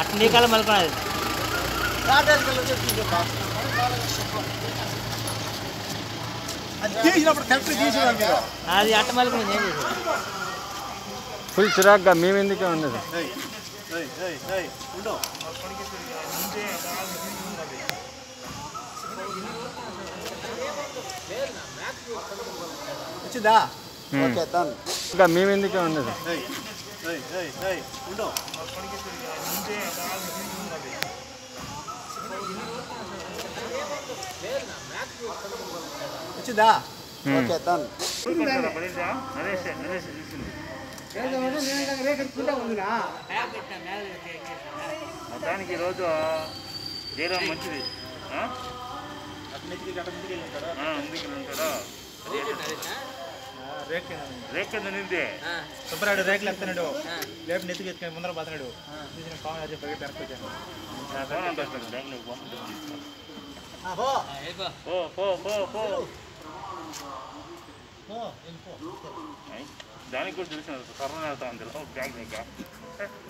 నీ కళ్ళ మలుకున్నది అది తీసినప్పుడు కరెక్ట్ తీసేవాళ్ళు మీరు అది అట్ట మలుకున్నది ఏం చేసేది ఫుల్ చిరాగ్గా మేము ఎందుకే ఉండదు ఏయ్, ఏయ్, ఏయ్, ఏయ్, ఉండు వచ్చిందా ఓకే డన్ ఇంకా మేము ఎందుకే ఉండదు ఏయ్, ఏయ్, ఏయ్, ఏయ్, ఉండు వచ్చిందా ఓకే డన్ దానికి ఈరోజు జీరం మంచిది ఆ? ఆ, అందుకే ఉంటాడా రేక్ కింద నిందే సుబ్బరాడు రేకులు ఎత్తున్నాడు లేపు నెత్తికి ఎత్తుకొని ముందర పోతున్నాడు చూసిన పాము అది పరిగెత్తి వెనక్కి వచ్చాను ఫోన్ అంటాడు బ్యాంకులోకి పంపిస్తాను ఆ, పో. పో పో పో పో పో, వెళ్ళిపో. ఐ, దానికి కూడా తెలిసిన కరోనా వెళ్తా ఉంది బ్యాంక్ దగ్గర